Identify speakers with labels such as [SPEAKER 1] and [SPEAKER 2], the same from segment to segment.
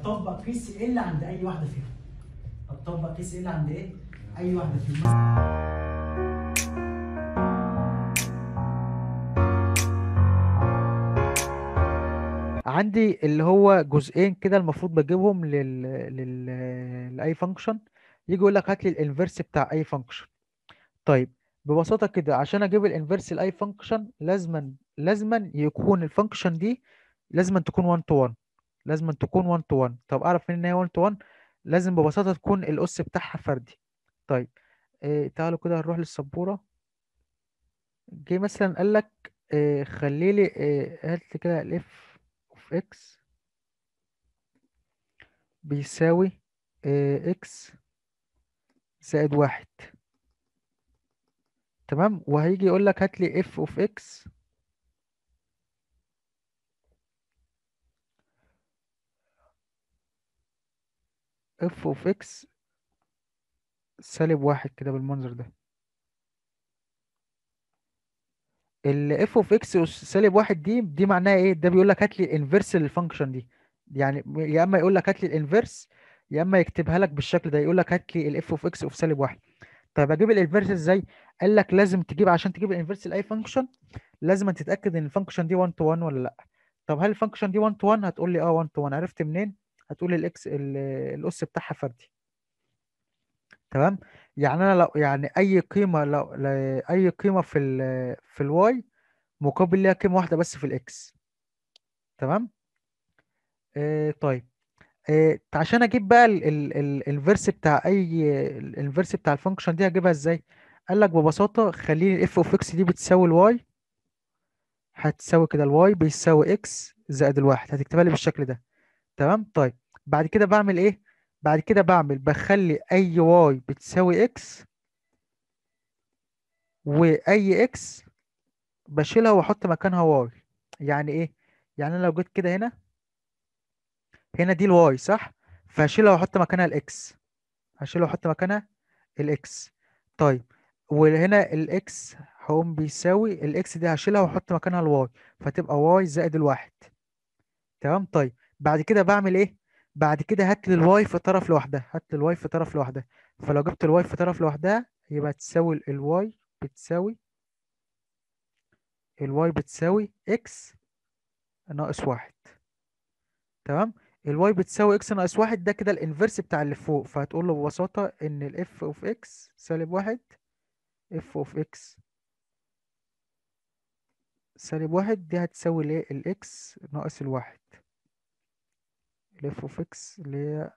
[SPEAKER 1] هتطبق قيس ال عند اي واحده فيهم هتطبق قيس ال عند ايه اي واحده فيهم عندي اللي هو جزئين كده المفروض بجيبهم لل... لل... لاي فانكشن يجي يقول لك هات لي الانفرس بتاع اي فانكشن طيب ببساطه كده عشان اجيب الانفرس لاي فانكشن لازما لازما يكون الفانكشن دي لازما تكون 1 تو 1 لازما تكون 1 تو 1 طب اعرف منين ان هي 1 تو 1 لازم ببساطه تكون الاس بتاعها فردي طيب إيه تعالوا كده نروح للسبوره جه مثلا قال لك إيه خلي لي إيه هات لي كده الاف اوف اكس بيساوي إيه اكس زائد واحد تمام وهيجي يقول لك هات لي اف اوف اكس اف اوف اكس سالب واحد كده بالمنظر ده ال اف اوف اكس سالب واحد دي دي معناها ايه ده بيقول لك هات لي الانفرس للفانكشن دي يعني يا اما يقول لك هات لي الانفرس يا اما يكتبها لك بالشكل ده يقول لك هات لي الاف اوف اكس اوف سالب واحد طيب اجيب الانفرس ازاي قال لك لازم تجيب عشان تجيب الانفرس لاي فانكشن لازم تتاكد ان الفانكشن دي 1 تو 1 ولا لا طب هل الفانكشن دي 1 تو 1 هتقول لي اه 1 تو 1 عرفت منين هتقول لي الاكس الاس بتاعها فردي تمام يعني انا لو يعني اي قيمه لو ل- اي قيمه في ال في الواي مقابل ليها قيمه واحده بس في الاكس تمام آه طيب آه عشان اجيب بقى الانفرس بتاع اي الانفرس بتاع الفانكشن دي هجيبها ازاي قال لك ببساطه خليني الاف اوف اكس دي بتساوي الواي هتساوي كده الواي بيساوي اكس زائد الواحد هتكتبها لي بالشكل ده تمام طيب بعد كده بعمل ايه بعد كده بعمل بخلي اي واي بتساوي اكس واي اكس بشيلها واحط مكانها واي يعني ايه يعني انا لو جيت كده هنا هنا دي الواي صح فهشيلها واحط مكانها الاكس هشيلها واحط مكانها الاكس طيب وهنا الاكس هقوم بيساوي الاكس دي هشيلها واحط مكانها الواي فتبقى واي زائد الواحد تمام طيب بعد كده بعمل ايه بعد كده هات لي الواي في طرف لوحدها هات لي الواي في طرف لوحدها فلو جبت الواي في طرف لوحدها يبقى تساوي الواي بتساوي الواي بتساوي اكس ناقص واحد تمام الواي بتساوي اكس ناقص واحد ده كده الانفرس بتاع اللي فوق فهتقول له ببساطة ان الاف اوف اكس سالب واحد اف اوف اكس سالب واحد دي هتساوي الايه الاكس ناقص الواحد الاف اوف اكس اللي هي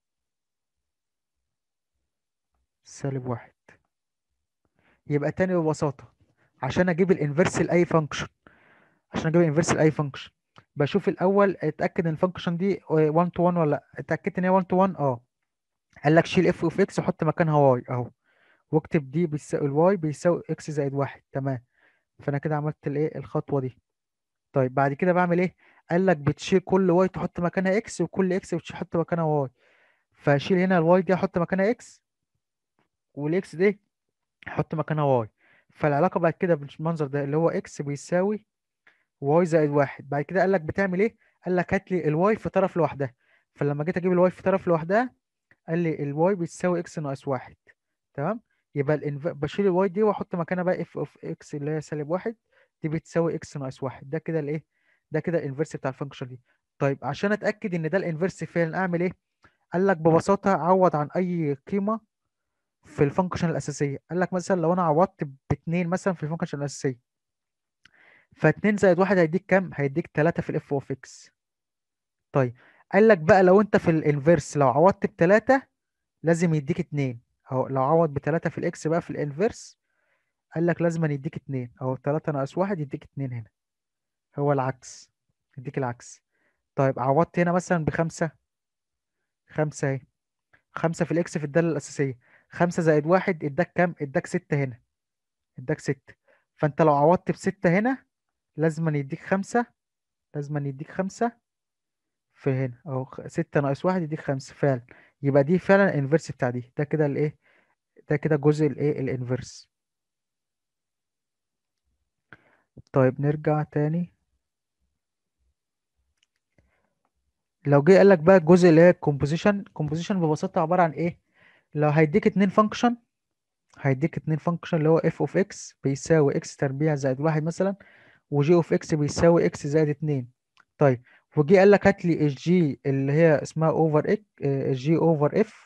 [SPEAKER 1] سالب واحد يبقى تاني ببساطة عشان اجيب الانفرس لاي فانكشن عشان اجيب الانفرس لاي فانكشن بشوف الاول اتاكد ان الفانكشن دي 1 تو 1 ولا لا اتاكدت ان هي 1 تو 1 اه قال لك شيل اف اوف اكس وحط مكانها واي اهو واكتب دي بيساوي الواي بيساوي اكس زائد واحد تمام فانا كده عملت الايه الخطوه دي طيب بعد كده بعمل ايه قال لك بتشيل كل واي تحط مكانها اكس وكل اكس بتحط مكانها واي فاشيل هنا الواي دي احط مكانها اكس والاكس دي احط مكانها واي فالعلاقه بعد كده بالمنظر ده اللي هو اكس بيساوي واي زائد واحد بعد كده قال لك بتعمل ايه قال لك هات لي الواي في طرف لوحدها فلما جيت اجيب الواي في طرف لوحدها قال لي الواي بتساوي اكس ناقص واحد تمام يبقى الانف... بشيل الواي دي واحط مكانها بقى اف اوف اكس اللي هي سالب واحد دي بتساوي اكس ناقص واحد ده كده الايه ده كده الانفرس بتاع الفانكشن دي طيب عشان اتاكد ان ده الانفرس فعلا اعمل ايه قال لك ببساطه عوض عن اي قيمه في الفانكشن الاساسيه قال لك مثلا لو انا عوضت باتنين مثلا في الفانكشن الاساسيه فاتنين زائد واحد هيديك كام هيديك تلاتة في الاف اوف اكس طيب قال لك بقى لو انت في الانفرس لو عوضت بتلاتة لازم يديك اتنين اهو لو عوض بتلاتة في الاكس بقى في الانفرس قال لك لازم يديك اتنين اهو تلاتة ناقص واحد يديك اتنين هنا هو العكس يديك العكس طيب عوضت هنا مثلا بخمسة خمسة اهي خمسة في الاكس في الدالة الأساسية خمسة زائد واحد اداك كام اداك ستة هنا اداك ستة فانت لو عوضت بستة هنا لازم يديك خمسة لازم يديك خمسة في هنا اهو خ- ستة ناقص واحد يديك خمسة فعلا يبقى دي فعلا الانفرس بتاع دي ده كده الايه ده كده جزء الايه الانفرس طيب نرجع تاني لو جه قال لك بقى الجزء اللي هي الكومبوزيشن كومبوزيشن ببساطه عباره عن ايه لو هيديك اتنين فانكشن هيديك اتنين فانكشن اللي هو اف اوف اكس بيساوي اكس تربيع زائد واحد مثلا وجي اوف اكس بيساوي اكس زائد اتنين طيب وجي قال لك هات لي الجي اللي هي اسمها اوفر اك الجي اوفر اف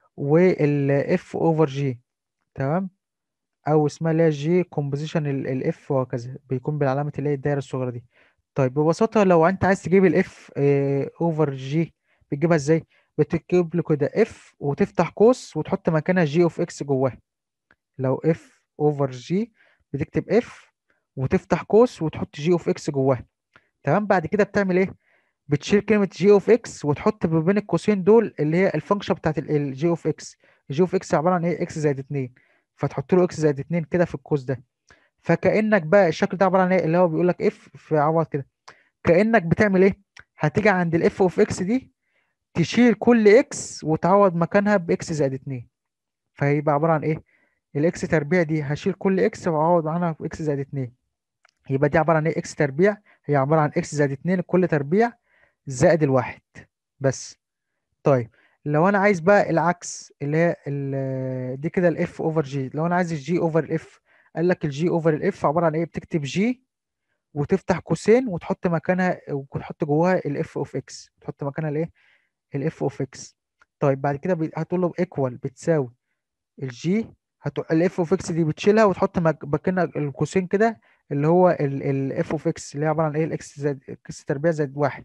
[SPEAKER 1] والاف اوفر جي تمام او اسمها اللي هي جي كومبوزيشن الاف وهكذا بيكون بالعلامه اللي هي الدايره الصغيره دي طيب ببساطه لو انت عايز تجيب الاف اوفر جي بتجيبها ازاي بتكتب له كده اف وتفتح قوس وتحط مكانها جي اوف اكس جواها لو اف اوفر جي بتكتب اف وتفتح قوس وتحط جي اوف اكس جواها تمام بعد كده بتعمل ايه بتشيل كلمه جي اوف اكس وتحط ما بين القوسين دول اللي هي الفانكشن بتاعت الجي اوف اكس الجي اوف اكس عباره عن ايه اكس زائد 2 فتحط له اكس زائد 2 كده في القوس ده فكانك بقى الشكل ده عباره عن ايه اللي هو بيقول لك اف في عوض كده كانك بتعمل ايه هتيجي عند الاف اوف اكس دي تشيل كل اكس وتعوض مكانها باكس زائد 2 فهيبقى عباره عن ايه الاكس تربيع دي هشيل كل اكس واعوض عنها باكس زائد 2 يبقى دي عباره عن ايه اكس تربيع هي عباره عن اكس زائد 2 كل تربيع زائد الواحد بس طيب لو انا عايز بقى العكس اللي هي ال- دي كده الاف اوفر جي لو انا عايز الجي اوفر الاف قال لك الجي اوفر الاف عباره عن ايه بتكتب جي وتفتح قوسين وتحط مكانها وتحط جواها الاف اوف اكس تحط مكانها الايه الاف اوف اكس طيب بعد كده بي- هتقول له ايكوال بتساوي الجي الاف اوف اكس دي بتشيلها وتحط مك- مكانها القوسين كده اللي هو الاف اوف اكس اللي هي عباره عن ايه الاكس زائد اكس تربيع زائد واحد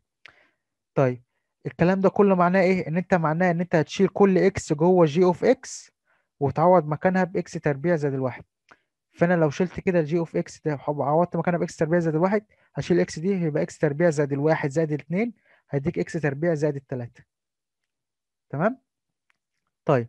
[SPEAKER 1] طيب الكلام ده كله معناه ايه ان انت معناه ان انت هتشيل كل اكس جوه جي اوف اكس وتعوض مكانها باكس تربيع زائد الواحد فانا لو شلت كده الجي اوف اكس ده عوضت مكانها باكس تربيع زائد الواحد هشيل اكس دي هيبقى اكس تربيع زائد الواحد زائد الاتنين هيديك اكس تربيع زائد التلاتة تمام طيب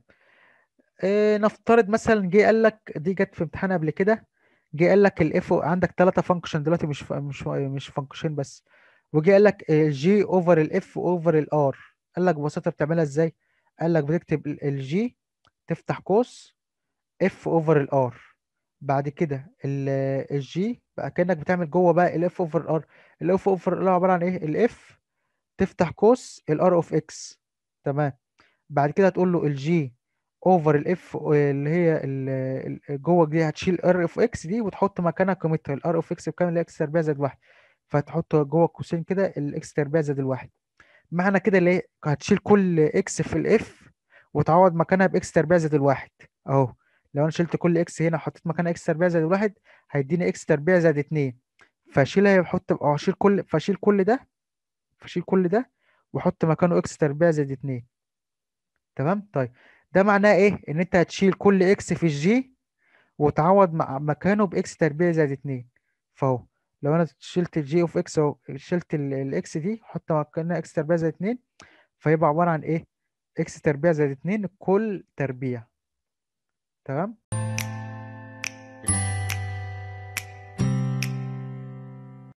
[SPEAKER 1] اه نفترض مثلا جه قال لك دي جت في امتحان قبل كده جه قال لك الاف عندك ثلاثة فانكشن دلوقتي مش ف... مش مش فانكشن بس وجه قال لك جي اوفر الاف اوفر الار قال لك ببساطه بتعملها ازاي قال لك بتكتب الجي تفتح قوس اف اوفر الار بعد كده الجي بقى كانك بتعمل جوه بقى الاف اوفر الار الاف اوفر الار عباره عن ايه الاف تفتح قوس الار اوف اكس تمام بعد كده تقول له الجي اوفر الاف اللي هي ال- ال- جوه دي هتشيل ار اوف اكس دي وتحط مكانها قيمتها الار اوف اكس بكام اللي هي اكس تربيع زائد واحد فتحط جوه القوسين كده الاكس تربيع زائد الواحد معنى كده اللي هي هتشيل كل اكس في الاف وتعوض مكانها باكس تربيع زائد الواحد اهو لو انا شلت كل اكس هنا وحطيت مكانها اكس تربيع زائد الواحد هيديني اكس تربيع زائد اتنين فاشيلها بحط او اشيل كل فاشيل كل ده فاشيل كل ده واحط مكانه اكس تربيع زائد اتنين تمام طيب ده معناه ايه ان انت هتشيل كل اكس في الجي وتعوض مع مكانه باكس تربيع زائد اتنين فهو لو انا شلت الجي اوف اكس اهو شلت الاكس دي حط مكانها اكس تربيع زائد اتنين فيبقى عبارة عن ايه اكس تربيع زائد اتنين كل تربيع تمام